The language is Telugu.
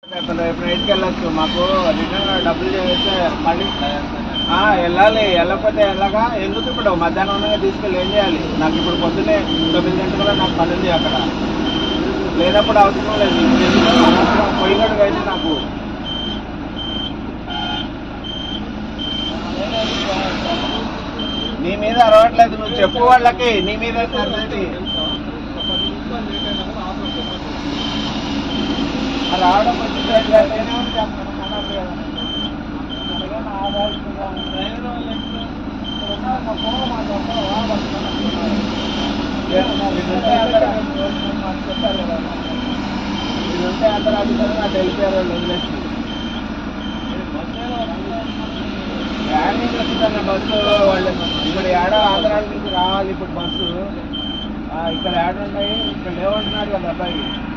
రేపు రేపు నైట్కి వెళ్ళొచ్చు మాకు రిటర్న్ డబ్బులు చేస్తే మళ్ళీ ఆ, వెళ్ళాలి వెళ్ళకపోతే ఎలాగా ఎందుకు ఇప్పుడు మధ్యాహ్నం ఉండగా తీసుకెళ్ళి ఏం చేయాలి నాకు ఇప్పుడు పొద్దున్నే తొమ్మిది గంటల నాకు పని ఉంది అక్కడ లేనప్పుడు అవసరం లేదు ఎందుకు? అనవసరం పోయినట్టుగా అయితే నాకు నీ మీద అరవట్లేదు నువ్వు చెప్పు వాళ్ళకి నీ మీద సరిది రావడం వచ్చి ఇదంతా అంతరాధికారం నాకు వెళ్ళిపోయారు వాళ్ళు వదిలేసి వ్యాన్ నుంచి వచ్చిందన్న బస్సు వాళ్ళు ఇక్కడ ఏడ ఆంధ్రాల నుంచి రావాలి ఇప్పుడు బస్సు ఆ, ఇక్కడ ఏడ ఉన్నాయి ఇక్కడ లేవంటున్నాడు కదా అబ్బాయి